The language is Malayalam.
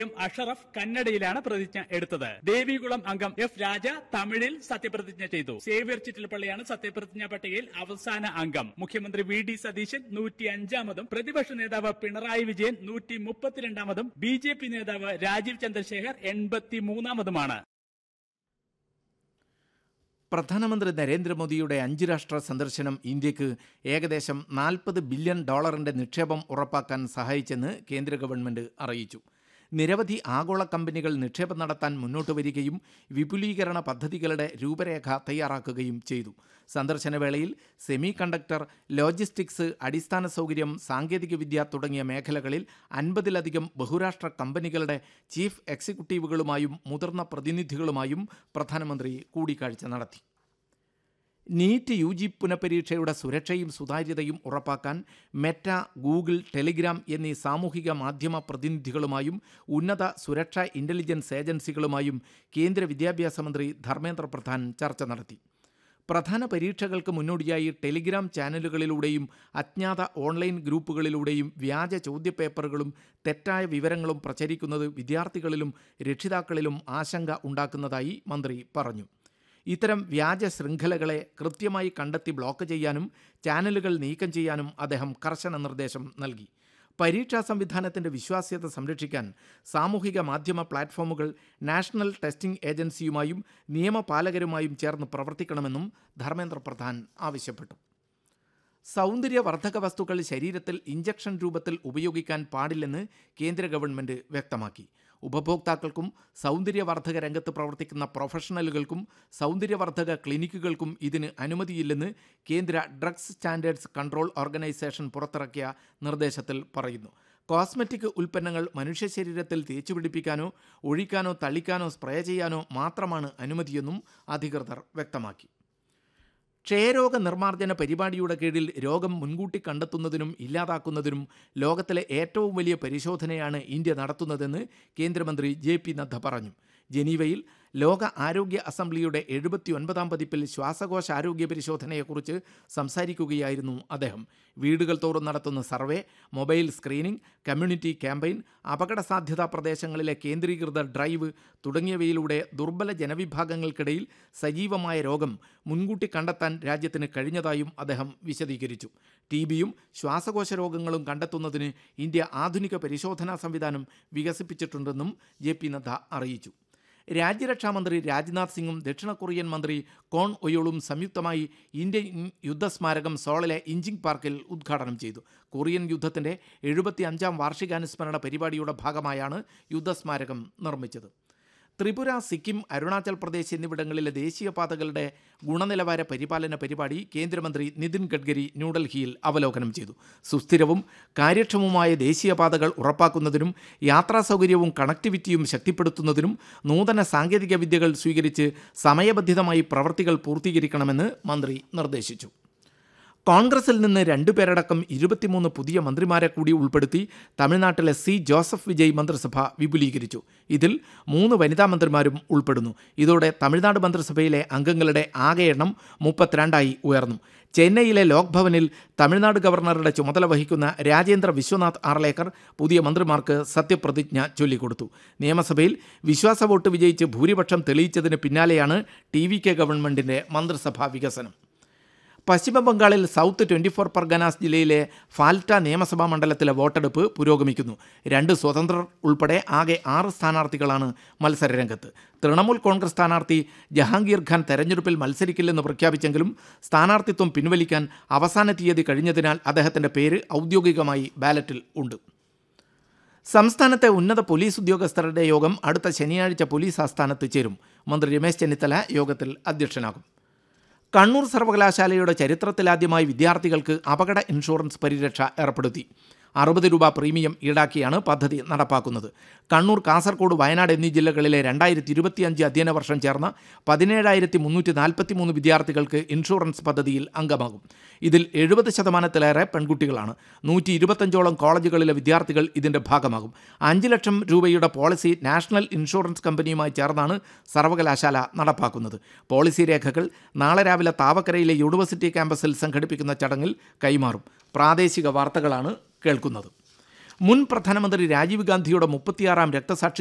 എം അഷറഫ് കന്നഡയിലാണ് പ്രതിജ്ഞ എടുത്തത് ദേവികുളം അംഗം എഫ് രാജ തമിഴിൽ സത്യപ്രതിജ്ഞ ചെയ്തു സേവ്യർ ചിറ്റിലപ്പള്ളിയാണ് സത്യപ്രതിജ്ഞാ പട്ടികയിൽ അവസാന അംഗം മുഖ്യമന്ത്രി വി ഡി സതീശൻ നൂറ്റി അഞ്ചാമതും പ്രതിപക്ഷ നേതാവ് പിണറായി വിജയൻ നൂറ്റി മുപ്പത്തിരണ്ടാമതും ബി ജെ പി നേതാവ് രാജീവ് ചന്ദ്രശേഖർ എൺപത്തി മൂന്നാമതുമാണ് പ്രധാനമന്ത്രി നരേന്ദ്രമോദിയുടെ അഞ്ച് രാഷ്ട്ര സന്ദർശനം ഇന്ത്യക്ക് ഏകദേശം നാൽപ്പത് ബില്യൺ ഡോളറിന്റെ നിക്ഷേപം ഉറപ്പാക്കാൻ സഹായിച്ചെന്ന് കേന്ദ്ര ഗവൺമെന്റ് അറിയിച്ചു നിരവധി ആഗോള കമ്പനികൾ നിക്ഷേപം നടത്താൻ മുന്നോട്ട് വരികയും വിപുലീകരണ പദ്ധതികളുടെ രൂപരേഖ തയ്യാറാക്കുകയും ചെയ്തു സന്ദർശന വേളയിൽ സെമി കണ്ടക്ടർ ലോജിസ്റ്റിക്സ് അടിസ്ഥാന സൗകര്യം സാങ്കേതികവിദ്യ തുടങ്ങിയ മേഖലകളിൽ അൻപതിലധികം ബഹുരാഷ്ട്ര കമ്പനികളുടെ ചീഫ് എക്സിക്യൂട്ടീവുകളുമായും മുതിർന്ന പ്രതിനിധികളുമായും പ്രധാനമന്ത്രി കൂടിക്കാഴ്ച നടത്തി നീറ്റ് യു ജി പുനഃപരീക്ഷയുടെ സുരക്ഷയും സുതാര്യതയും ഉറപ്പാക്കാൻ മെറ്റ ഗൂഗിൾ ടെലിഗ്രാം എന്നീ സാമൂഹിക മാധ്യമ പ്രതിനിധികളുമായും ഉന്നത സുരക്ഷാ ഇൻ്റലിജൻസ് ഏജൻസികളുമായും കേന്ദ്ര വിദ്യാഭ്യാസ മന്ത്രി ധർമ്മേന്ദ്ര പ്രധാൻ ചർച്ച നടത്തി പ്രധാന പരീക്ഷകൾക്ക് മുന്നോടിയായി ടെലിഗ്രാം ചാനലുകളിലൂടെയും അജ്ഞാത ഓൺലൈൻ ഗ്രൂപ്പുകളിലൂടെയും വ്യാജ ചോദ്യപേപ്പറുകളും തെറ്റായ വിവരങ്ങളും പ്രചരിക്കുന്നത് വിദ്യാർത്ഥികളിലും രക്ഷിതാക്കളിലും ആശങ്ക ഉണ്ടാക്കുന്നതായി മന്ത്രി പറഞ്ഞു ഇത്തരം വ്യാജ ശൃംഖലകളെ കൃത്യമായി കണ്ടെത്തി ബ്ലോക്ക് ചെയ്യാനും ചാനലുകൾ നീക്കം ചെയ്യാനും അദ്ദേഹം കർശന നിർദ്ദേശം നൽകി പരീക്ഷാ സംവിധാനത്തിന്റെ വിശ്വാസ്യത സംരക്ഷിക്കാൻ സാമൂഹിക മാധ്യമ പ്ലാറ്റ്ഫോമുകൾ നാഷണൽ ടെസ്റ്റിംഗ് ഏജൻസിയുമായും നിയമപാലകരുമായും ചേർന്ന് പ്രവർത്തിക്കണമെന്നും ധർമ്മേന്ദ്ര പ്രധാൻ ആവശ്യപ്പെട്ടു സൗന്ദര്യവർദ്ധക വസ്തുക്കൾ ശരീരത്തിൽ ഇഞ്ചക്ഷൻ രൂപത്തിൽ ഉപയോഗിക്കാൻ പാടില്ലെന്ന് കേന്ദ്ര ഗവൺമെന്റ് വ്യക്തമാക്കി ഉപഭോക്താക്കൾക്കും സൗന്ദര്യവർദ്ധക രംഗത്ത് പ്രവർത്തിക്കുന്ന പ്രൊഫഷണലുകൾക്കും സൗന്ദര്യവർദ്ധക ക്ലിനിക്കുകൾക്കും ഇതിന് അനുമതിയില്ലെന്ന് കേന്ദ്ര ഡ്രഗ്സ് സ്റ്റാൻഡേർഡ്സ് കൺട്രോൾ ഓർഗനൈസേഷൻ പുറത്തിറക്കിയ നിർദ്ദേശത്തിൽ പറയുന്നു കോസ്മെറ്റിക് ഉൽപ്പന്നങ്ങൾ മനുഷ്യ ശരീരത്തിൽ തേച്ചുപിടിപ്പിക്കാനോ ഒഴിക്കാനോ തളിക്കാനോ സ്പ്രേ ചെയ്യാനോ മാത്രമാണ് അനുമതിയെന്നും അധികൃതർ വ്യക്തമാക്കി ക്ഷയരോഗ നിർമ്മാർജ്ജന പരിപാടിയുടെ കീഴിൽ രോഗം മുൻകൂട്ടി കണ്ടെത്തുന്നതിനും ഇല്ലാതാക്കുന്നതിനും ലോകത്തിലെ ഏറ്റവും വലിയ പരിശോധനയാണ് ഇന്ത്യ നടത്തുന്നതെന്ന് കേന്ദ്രമന്ത്രി ജെ പി നദ്ദ പറഞ്ഞു ജനീവയിൽ ലോക ആരോഗ്യ അസംബ്ലിയുടെ എഴുപത്തി ഒൻപതാം പതിപ്പിൽ ശ്വാസകോശ ആരോഗ്യ പരിശോധനയെക്കുറിച്ച് സംസാരിക്കുകയായിരുന്നു അദ്ദേഹം വീടുകൾ തോറും നടത്തുന്ന survey mobile screening community campaign അപകട സാധ്യതാ പ്രദേശങ്ങളിലെ കേന്ദ്രീകൃത ഡ്രൈവ് തുടങ്ങിയവയിലൂടെ ദുർബല ജനവിഭാഗങ്ങൾക്കിടയിൽ സജീവമായ രോഗം മുൻകൂട്ടി കണ്ടെത്താൻ രാജ്യത്തിന് കഴിഞ്ഞതായും അദ്ദേഹം വിശദീകരിച്ചു ടി ബിയും ശ്വാസകോശ രോഗങ്ങളും കണ്ടെത്തുന്നതിന് ഇന്ത്യ ആധുനിക പരിശോധനാ സംവിധാനം വികസിപ്പിച്ചിട്ടുണ്ടെന്നും ജെ പി നദ്ദ അറിയിച്ചു രാജ്യരക്ഷാമന്ത്രി രാജ്നാഥ് സിംഗും ദക്ഷിണ കൊറിയൻ മന്ത്രി കോൺ ഒയോളും സംയുക്തമായി ഇന്ത്യൻ യുദ്ധസ്മാരകം സോളിലെ ഇഞ്ചിങ് പാർക്കിൽ ഉദ്ഘാടനം ചെയ്തു കൊറിയൻ യുദ്ധത്തിൻ്റെ എഴുപത്തി അഞ്ചാം വാർഷികാനുസ്മരണ പരിപാടിയുടെ ഭാഗമായാണ് യുദ്ധസ്മാരകം നിർമ്മിച്ചത് ത്രിപുര സിക്കിം അരുണാചൽ പ്രദേശ് എന്നിവിടങ്ങളിലെ ദേശീയപാതകളുടെ ഗുണനിലവാര പരിപാലന പരിപാടി കേന്ദ്രമന്ത്രി നിതിൻ ഗഡ്കരി ന്യൂഡൽഹിയിൽ അവലോകനം ചെയ്തു സുസ്ഥിരവും കാര്യക്ഷമവുമായ ദേശീയപാതകൾ ഉറപ്പാക്കുന്നതിനും യാത്രാ സൗകര്യവും കണക്ടിവിറ്റിയും ശക്തിപ്പെടുത്തുന്നതിനും നൂതന സാങ്കേതിക വിദ്യകൾ സ്വീകരിച്ച് സമയബന്ധിതമായി പ്രവർത്തികൾ പൂർത്തീകരിക്കണമെന്ന് മന്ത്രി നിർദ്ദേശിച്ചു കോൺഗ്രസിൽ നിന്ന് രണ്ടുപേരടക്കം ഇരുപത്തിമൂന്ന് പുതിയ മന്ത്രിമാരെ കൂടി ഉൾപ്പെടുത്തി തമിഴ്നാട്ടിലെ സി ജോസഫ് വിജയ് മന്ത്രിസഭ വിപുലീകരിച്ചു ഇതിൽ മൂന്ന് വനിതാ മന്ത്രിമാരും ഉൾപ്പെടുന്നു ഇതോടെ തമിഴ്നാട് മന്ത്രിസഭയിലെ അംഗങ്ങളുടെ ആകെ എണ്ണം മുപ്പത്തിരണ്ടായി ഉയർന്നു ചെന്നൈയിലെ ലോക് ഭവനിൽ തമിഴ്നാട് ഗവർണറുടെ ചുമതല വഹിക്കുന്ന രാജേന്ദ്ര വിശ്വനാഥ് ആർലേക്കർ പുതിയ മന്ത്രിമാർക്ക് സത്യപ്രതിജ്ഞ ചൊല്ലിക്കൊടുത്തു നിയമസഭയിൽ വിശ്വാസ വോട്ട് വിജയിച്ച് ഭൂരിപക്ഷം തെളിയിച്ചതിന് പിന്നാലെയാണ് ടി വി കെ ഗവൺമെന്റിന്റെ മന്ത്രിസഭാ വികസനം പശ്ചിമ ബംഗാളിൽ സൗത്ത് ട്വൻറ്റി ഫോർ പർഗനാസ് ജില്ലയിലെ ഫാൽറ്റ നിയമസഭാ മണ്ഡലത്തിലെ വോട്ടെടുപ്പ് പുരോഗമിക്കുന്നു രണ്ട് സ്വതന്ത്രർ ഉൾപ്പെടെ ആകെ ആറ് സ്ഥാനാർത്ഥികളാണ് മത്സരരംഗത്ത് തൃണമൂൽ കോൺഗ്രസ് സ്ഥാനാർത്ഥി ജഹാംഗീർ ഖാൻ തെരഞ്ഞെടുപ്പിൽ മത്സരിക്കില്ലെന്ന് പ്രഖ്യാപിച്ചെങ്കിലും സ്ഥാനാർത്ഥിത്വം പിൻവലിക്കാൻ അവസാന തീയതി കഴിഞ്ഞതിനാൽ അദ്ദേഹത്തിൻ്റെ പേര് ഔദ്യോഗികമായി ബാലറ്റിൽ ഉണ്ട് സംസ്ഥാനത്തെ ഉന്നത പോലീസ് ഉദ്യോഗസ്ഥരുടെ യോഗം അടുത്ത ശനിയാഴ്ച പോലീസ് ആസ്ഥാനത്ത് ചേരും മന്ത്രി രമേശ് ചെന്നിത്തല യോഗത്തിൽ അധ്യക്ഷനാകും കണ്ണൂർ സർവകലാശാലയുടെ ചരിത്രത്തിലാദ്യമായി വിദ്യാർത്ഥികൾക്ക് അപകട ഇൻഷുറൻസ് പരിരക്ഷ ഏർപ്പെടുത്തി അറുപത് രൂപ പ്രീമിയം ഈടാക്കിയാണ് പദ്ധതി നടപ്പാക്കുന്നത് കണ്ണൂർ കാസർഗോഡ് വയനാട് എന്നീ ജില്ലകളിലെ രണ്ടായിരത്തി ഇരുപത്തിയഞ്ച് അധ്യയന വർഷം ചേർന്ന പതിനേഴായിരത്തി മുന്നൂറ്റി നാൽപ്പത്തി മൂന്ന് വിദ്യാർത്ഥികൾക്ക് ഇൻഷുറൻസ് പദ്ധതിയിൽ അംഗമാകും ഇതിൽ എഴുപത് ശതമാനത്തിലേറെ പെൺകുട്ടികളാണ് നൂറ്റി ഇരുപത്തഞ്ചോളം കോളേജുകളിലെ വിദ്യാർത്ഥികൾ ഇതിന്റെ ഭാഗമാകും അഞ്ച് ലക്ഷം രൂപയുടെ പോളിസി നാഷണൽ ഇൻഷുറൻസ് കമ്പനിയുമായി ചേർന്നാണ് സർവകലാശാല നടപ്പാക്കുന്നത് പോളിസി രേഖകൾ നാളെ രാവിലെ താവക്കരയിലെ യൂണിവേഴ്സിറ്റി ക്യാമ്പസിൽ സംഘടിപ്പിക്കുന്ന ചടങ്ങിൽ കൈമാറും പ്രാദേശിക വാർത്തകളാണ് കേൾക്കുന്നത് മുൻ പ്രധാനമന്ത്രി രാജീവ് ഗാന്ധിയുടെ മുപ്പത്തിയാറാം രക്തസാക്ഷി